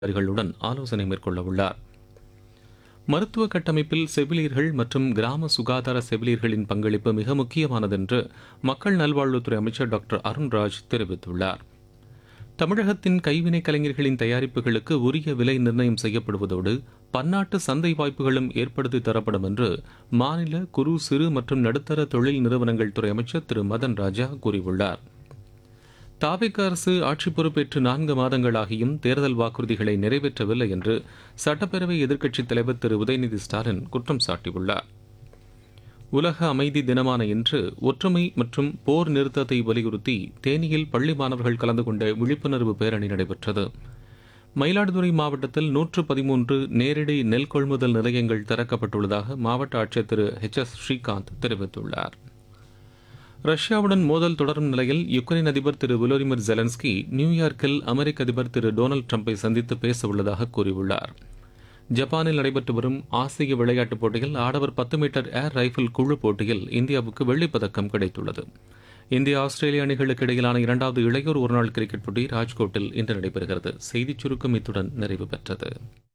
அதிகாரிகளுடன் ஆலோசனை மேற்கொள்ள உள்ளார் மருத்துவ கட்டமைப்பில் செவிலியர்கள் மற்றும் கிராம சுகாதார செவிலியர்களின் பங்களிப்பு மிக முக்கியமானது என்று மக்கள் நல்வாழ்வுத்துறை அமைச்சர் டாக்டர் அருண்ராஜ் தெரிவித்துள்ளார் தமிழகத்தின் கைவினை கலைஞர்களின் தயாரிப்புகளுக்கு உரிய விலை நிர்ணயம் செய்யப்படுவதோடு பன்னாட்டு சந்தை வாய்ப்புகளும் ஏற்படுத்தி தரப்படும் என்று மாநில குறு சிறு மற்றும் நடுத்தர தொழில் நிறுவனங்கள் துறை அமைச்சர் திரு மதன் ராஜா கூறியுள்ளார் தாவிக அரசு ஆட்சி பொறுப்பேற்று நான்கு மாதங்களாகியும் தேர்தல் வாக்குறுதிகளை நிறைவேற்றவில்லை என்று சட்டப்பேரவை எதிர்க்கட்சித் தலைவர் திரு உதயநிதி ஸ்டாலின் குற்றம் சாட்டியுள்ளார் உலக அமைதி தினமான இன்று ஒற்றுமை மற்றும் போர் நிறுத்தத்தை வலியுறுத்தி தேனியில் பள்ளி மாணவர்கள் கலந்து கொண்ட விழிப்புணர்வு பேரணி நடைபெற்றது மயிலாடுதுறை மாவட்டத்தில் நூற்று பதிமூன்று நேரடி நெல் கொள்முதல் நிலையங்கள் திறக்கப்பட்டுள்ளதாக மாவட்ட ஆட்சியர் திரு ஹெச் எஸ் ஸ்ரீகாந்த் தெரிவித்துள்ளார் ரஷ்யாவுடன் மோதல் தொடரும் நிலையில் யுக்ரைன் அதிபர் திரு விலோடிமிர் ஜெலன்ஸ்கி நியூயார்க்கில் அமெரிக்க அதிபர் திரு டொனால்டு ட்ரம்பை சந்தித்து பேச உள்ளதாக கூறியுள்ளார் ஜப்பானில் நடைபெற்று வரும் ஆசிய விளையாட்டுப் போட்டியில் ஆடவர் பத்து மீட்டர் ஏர் ரைஃபிள் குழு போட்டியில் இந்தியாவுக்கு வெள்ளிப் பதக்கம் கிடைத்துள்ளது இந்திய ஆஸ்திரேலிய அணிகளுக்கு இடையிலான இரண்டாவது இளையோர் ஒருநாள் கிரிக்கெட் போட்டி ராஜ்கோட்டில் இன்று நடைபெறுகிறது செய்திச் சுருக்கம் இத்துடன் நிறைவு பெற்றது